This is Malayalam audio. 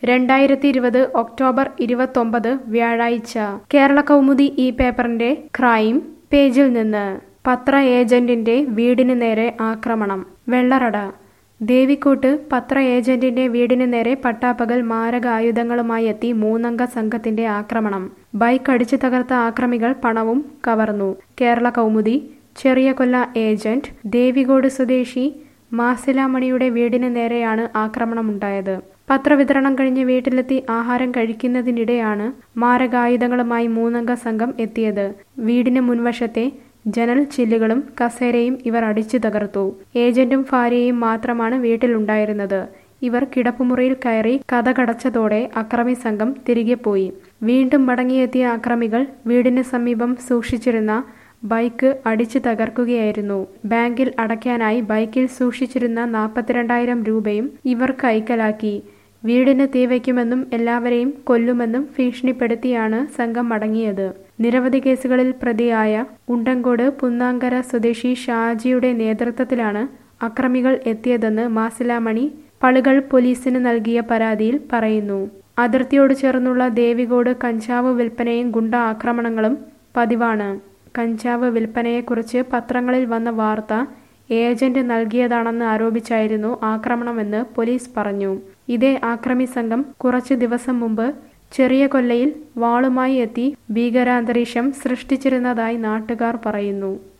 രണ്ടായിരത്തി ഇരുപത് ഒക്ടോബർ ഇരുപത്തൊമ്പത് വ്യാഴാഴ്ച കേരള കൗമുദി ഈ പേപ്പറിന്റെ ക്രൈം പേജിൽ നിന്ന് പത്ര ഏജന്റിന്റെ വീടിന് നേരെ ആക്രമണം വെള്ളറട ദേവിക്കോട്ട് പത്ര ഏജന്റിന്റെ വീടിന് നേരെ പട്ടാപ്പകൽ മാരക ആയുധങ്ങളുമായി എത്തി മൂന്നംഗ സംഘത്തിന്റെ ആക്രമണം ബൈക്ക് അടിച്ചു തകർത്ത ആക്രമികൾ പണവും കവർന്നു കേരള കൗമുദി ചെറിയ കൊല്ല ഏജന്റ് ദേവികോട് സ്വദേശി മാസിലാമണിയുടെ വീടിന് നേരെയാണ് ആക്രമണമുണ്ടായത് പത്രവിതരണം കഴിഞ്ഞ് വീട്ടിലെത്തി ആഹാരം കഴിക്കുന്നതിനിടെയാണ് മാരകായുധങ്ങളുമായി മൂന്നംഗ സംഘം എത്തിയത് വീടിന് മുൻവശത്തെ ജനൽ ചില്ലുകളും കസേരയും ഇവർ അടിച്ചു തകർത്തു ഏജന്റും ഭാര്യയും മാത്രമാണ് വീട്ടിലുണ്ടായിരുന്നത് ഇവർ കിടപ്പുമുറിയിൽ കയറി കഥകടച്ചതോടെ അക്രമി സംഘം തിരികെ പോയി വീണ്ടും മടങ്ങിയെത്തിയ അക്രമികൾ വീടിന് സമീപം സൂക്ഷിച്ചിരുന്ന ബൈക്ക് അടിച്ചു തകർക്കുകയായിരുന്നു ബാങ്കിൽ അടയ്ക്കാനായി ബൈക്കിൽ സൂക്ഷിച്ചിരുന്ന നാൽപ്പത്തിരണ്ടായിരം രൂപയും ഇവർ കൈക്കലാക്കി വീടിന് തീവയ്ക്കുമെന്നും എല്ലാവരെയും കൊല്ലുമെന്നും ഭീഷണിപ്പെടുത്തിയാണ് സംഘം മടങ്ങിയത് നിരവധി കേസുകളിൽ പ്രതിയായ ഉണ്ടങ്കോട് പുന്നാങ്കര സ്വദേശി ഷാജിയുടെ നേതൃത്വത്തിലാണ് അക്രമികൾ എത്തിയതെന്ന് മാസിലാമണി പളുകൾ പോലീസിന് നൽകിയ പരാതിയിൽ പറയുന്നു അതിർത്തിയോട് ചേർന്നുള്ള ദേവികോട് കഞ്ചാവ് വിൽപ്പനയും ഗുണ്ട ആക്രമണങ്ങളും പതിവാണ് കഞ്ചാവ് വിൽപ്പനയെക്കുറിച്ച് പത്രങ്ങളിൽ വന്ന വാർത്ത ഏജന്റ് നൽകിയതാണെന്ന് ആരോപിച്ചായിരുന്നു ആക്രമണമെന്ന് പോലീസ് പറഞ്ഞു ഇതേ ആക്രമി സംഘം കുറച്ചു ദിവസം മുമ്പ് ചെറിയ കൊല്ലയിൽ വാളുമായി എത്തി ഭീകരാന്തരീക്ഷം സൃഷ്ടിച്ചിരുന്നതായി നാട്ടുകാർ പറയുന്നു